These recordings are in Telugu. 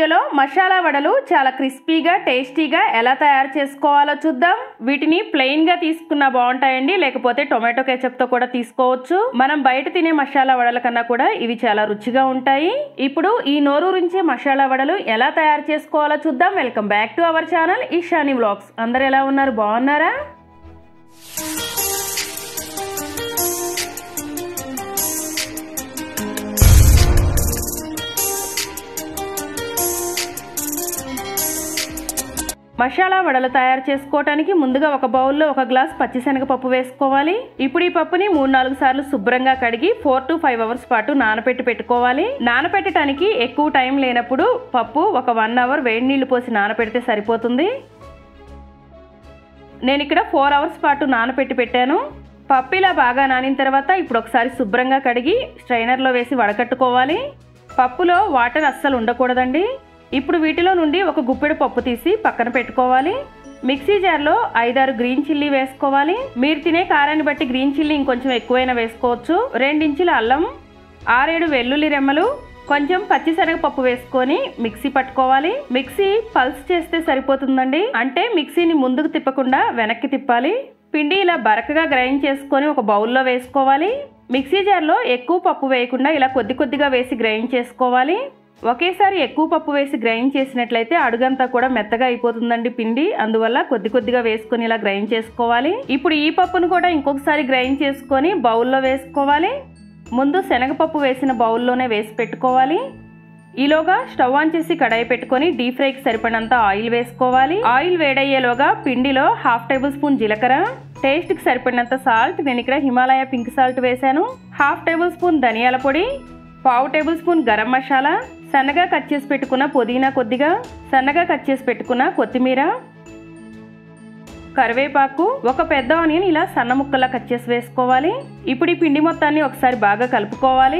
వీడియోలో మసాలా వడలు చాలా క్రిస్పీగా టేస్టీగా ఎలా తయారు చేసుకోవాలో చూద్దాం వీటిని ప్లెయిన్ గా తీసుకున్నా బాగుంటాయండి లేకపోతే టొమాటో కెచప్ తో కూడా తీసుకోవచ్చు మనం బయట తినే మసాలా వడల కన్నా కూడా ఇవి చాలా రుచిగా ఉంటాయి ఇప్పుడు ఈ నోరూరించే మసాలా వడలు ఎలా తయారు చేసుకోవాలో చూద్దాం welcome back to our channel Eshani vlogs అందరు ఎలా ఉన్నారు బాగున్నారా మసాలా వడలు తయారు చేసుకోవటానికి ముందుగా ఒక బౌల్లో ఒక గ్లాస్ పచ్చిశనగపప్పు వేసుకోవాలి ఇప్పుడు ఈ పప్పుని మూడు నాలుగు సార్లు శుభ్రంగా కడిగి ఫోర్ టు ఫైవ్ అవర్స్ పాటు నానబెట్టి పెట్టుకోవాలి నానబెట్టడానికి ఎక్కువ టైం లేనప్పుడు పప్పు ఒక వన్ అవర్ వేడి నీళ్లు పోసి నానబెడితే సరిపోతుంది నేను ఇక్కడ ఫోర్ అవర్స్ పాటు నానబెట్టి పెట్టాను పప్పు ఇలా బాగా నానిన తర్వాత ఇప్పుడు ఒకసారి శుభ్రంగా కడిగి స్ట్రైనర్లో వేసి వడకట్టుకోవాలి పప్పులో వాటర్ అస్సలు ఉండకూడదండి ఇప్పుడు వీటిలో నుండి ఒక గుప్పెడు పప్పు తీసి పక్కన పెట్టుకోవాలి మిక్సీ జార్లో ఐదారు గ్రీన్ చిల్లీ వేసుకోవాలి మీరు తినే కారాన్ని బట్టి గ్రీన్ చిల్లీ ఇంకొంచెం ఎక్కువైనా వేసుకోవచ్చు రెండించుల అల్లం ఆరేడు వెల్లుల్లి రెమ్మలు కొంచెం పచ్చిశనగపప్పు వేసుకొని మిక్సీ పట్టుకోవాలి మిక్సీ పల్స్ చేస్తే సరిపోతుందండి అంటే మిక్సీని ముందుకు తిప్పకుండా వెనక్కి తిప్పాలి పిండి ఇలా బరకగా గ్రైండ్ చేసుకొని ఒక బౌల్లో వేసుకోవాలి మిక్సీ జార్లో ఎక్కువ పప్పు వేయకుండా ఇలా కొద్ది కొద్దిగా వేసి గ్రైండ్ చేసుకోవాలి ఒకేసారి ఎక్కువ పప్పు వేసి గ్రైండ్ చేసినట్లయితే అడుగంతా కూడా మెత్తగా అయిపోతుందండి పిండి అందువల్ల కొద్ది కొద్దిగా వేసుకొని ఇలా గ్రైండ్ చేసుకోవాలి ఇప్పుడు ఈ పప్పును కూడా ఇంకొకసారి గ్రైండ్ చేసుకొని బౌల్లో వేసుకోవాలి ముందు శనగపప్పు వేసిన బౌల్లోనే వేసి పెట్టుకోవాలి ఈలోగా స్టవ్ ఆన్ చేసి కడాయి పెట్టుకొని డీప్ ఫ్రైకి సరిపడినంత ఆయిల్ వేసుకోవాలి ఆయిల్ వేడయ్యేలోగా పిండిలో హాఫ్ టేబుల్ స్పూన్ జీలకర్ర టేస్ట్కి సరిపడినంత సాల్ట్ నేను ఇక్కడ హిమాలయ పింక్ సాల్ట్ వేశాను హాఫ్ టేబుల్ స్పూన్ ధనియాల పొడి పావు టేబుల్ స్పూన్ గరం మసాలా సన్నగా కట్ చేసి పెట్టుకున్న పుదీనా కొద్దిగా సన్నగా కట్ చేసి పెట్టుకున్న కొత్తిమీర కరివేపాకు ఒక పెద్ద ఆనియన్ ఇలా సన్న ముక్కలా కట్ చేసి వేసుకోవాలి ఇప్పుడు ఈ పిండి మొత్తాన్ని ఒకసారి బాగా కలుపుకోవాలి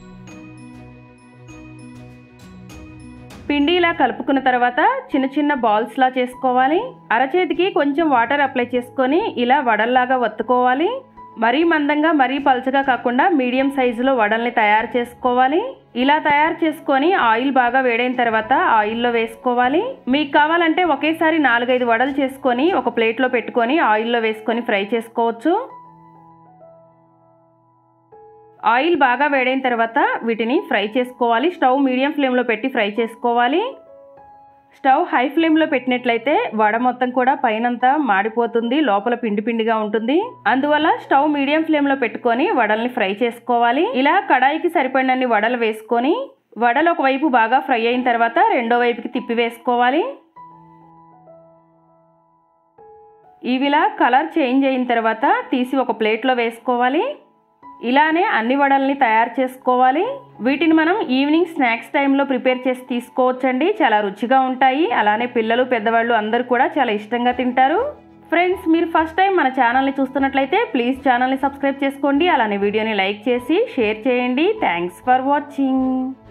పిండి ఇలా కలుపుకున్న తర్వాత చిన్న చిన్న బాల్స్ లా చేసుకోవాలి అరచేతికి కొంచెం వాటర్ అప్లై చేసుకొని ఇలా వడల్లాగా వత్తుకోవాలి మరీ మందంగా మరీ పలుచగా కాకుండా మీడియం సైజులో వడల్ని తయారు చేసుకోవాలి ఇలా తయారు చేసుకొని ఆయిల్ బాగా వేడైన తర్వాత ఆయిల్లో వేసుకోవాలి మీకు కావాలంటే ఒకేసారి నాలుగైదు వడలు చేసుకొని ఒక ప్లేట్లో పెట్టుకొని ఆయిల్లో వేసుకొని ఫ్రై చేసుకోవచ్చు ఆయిల్ బాగా వేడైన తర్వాత వీటిని ఫ్రై చేసుకోవాలి స్టవ్ మీడియం ఫ్లేమ్లో పెట్టి ఫ్రై చేసుకోవాలి స్టవ్ హై ఫ్లేమ్లో పెట్టినట్లయితే వడ మొత్తం కూడా పైనంతా మాడిపోతుంది లోపల పిండి పిండిగా ఉంటుంది అందువల్ల స్టవ్ మీడియం ఫ్లేమ్లో పెట్టుకొని వడల్ని ఫ్రై చేసుకోవాలి ఇలా కడాయికి సరిపడినన్ని వడలు వేసుకొని వడలు ఒకవైపు బాగా ఫ్రై అయిన తర్వాత రెండో వైపుకి తిప్పి వేసుకోవాలి ఇవిలా కలర్ చేంజ్ అయిన తర్వాత తీసి ఒక ప్లేట్లో వేసుకోవాలి ఇలానే అన్ని వడల్ని తయారు చేసుకోవాలి వీటిని మనం ఈవినింగ్ స్నాక్స్ టైంలో ప్రిపేర్ చేసి తీసుకోవచ్చండి చాలా రుచిగా ఉంటాయి అలానే పిల్లలు పెద్దవాళ్ళు అందరూ కూడా చాలా ఇష్టంగా తింటారు ఫ్రెండ్స్ మీరు ఫస్ట్ టైం మన ఛానల్ని చూస్తున్నట్లయితే ప్లీజ్ ఛానల్ని సబ్స్క్రైబ్ చేసుకోండి అలానే వీడియోని లైక్ చేసి షేర్ చేయండి థ్యాంక్స్ ఫర్ వాచింగ్